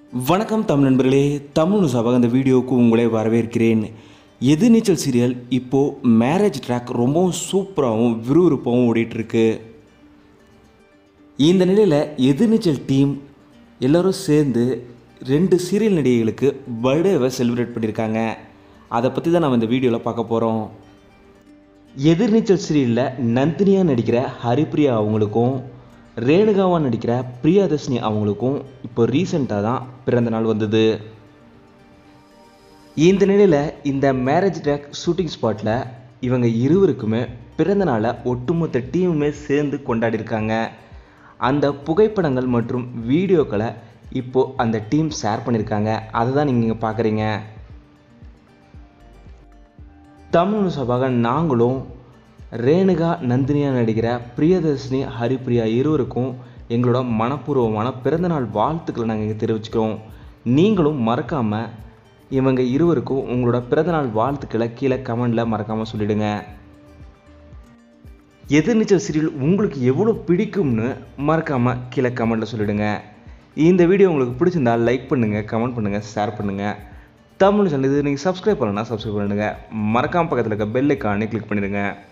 வணக்கம் தமிழ் நண்பர்களே தமிழ் நியூஸாக இந்த வீடியோவுக்கு உங்களை வரவேற்கிறேன் எதிர்நீச்சல் சீரியல் இப்போது மேரேஜ் ட்ராக் ரொம்பவும் சூப்பராகவும் விறுவிறுப்பாகவும் ஓடிட்டுருக்கு இந்த நிலையில் எதிர்நீச்சல் டீம் எல்லோரும் சேர்ந்து ரெண்டு சீரியல் நடிகைகளுக்கு பர்த்டேவை செலிப்ரேட் பண்ணியிருக்காங்க அதை பற்றி தான் நம்ம இந்த வீடியோவில் பார்க்க போகிறோம் எதிர்நீச்சல் சீரியலில் நந்தினியாக நடிக்கிற ஹரிப்ரியா அவங்களுக்கும் ரேணுகாவா நடிக்கிற பிரியாதர்ஷினி அவங்களுக்கும் இப்போ ரீசெண்டாக தான் பிறந்த நாள் வந்தது இந்த நிலையில் இந்த மேரேஜ் ட்ராக் ஷூட்டிங் ஸ்பாட்டில் இவங்க இருவருக்குமே பிறந்த நாளை ஒட்டுமொத்த டீமுமே சேர்ந்து கொண்டாடியிருக்காங்க அந்த புகைப்படங்கள் மற்றும் வீடியோக்களை இப்போது அந்த டீம் ஷேர் பண்ணியிருக்காங்க அதை தான் நீங்கள் இங்கே பார்க்குறீங்க தமிழ் சபாக நாங்களும் ரேணுகா நந்தினியா நடிக்கிற பிரியதர்ஷினி ஹரிப்ரியா இருவருக்கும் எங்களோட மனப்பூர்வமான பிறந்தநாள் வாழ்த்துக்களை நாங்கள் இங்கே தெரிவிச்சுக்கிறோம் நீங்களும் மறக்காமல் இவங்க இருவருக்கும் உங்களோட பிறந்தநாள் வாழ்த்துக்களை கீழே கமெண்டில் மறக்காமல் சொல்லிடுங்க எதிர்நீச்சல் சீரியல் உங்களுக்கு எவ்வளோ பிடிக்கும்னு மறக்காமல் கீழே கமெண்ட்டில் சொல்லிடுங்க இந்த வீடியோ உங்களுக்கு பிடிச்சிருந்தா லைக் பண்ணுங்கள் கமெண்ட் பண்ணுங்கள் ஷேர் பண்ணுங்கள் தமிழ் சேனல் இது நீங்கள் சப்ஸ்கிரைப் பண்ணலன்னா சப்ஸ்கிரைப் பண்ணுங்கள் மறக்காம பக்கத்தில் இருக்க பெல் ஐக்கானே கிளிக் பண்ணிடுங்க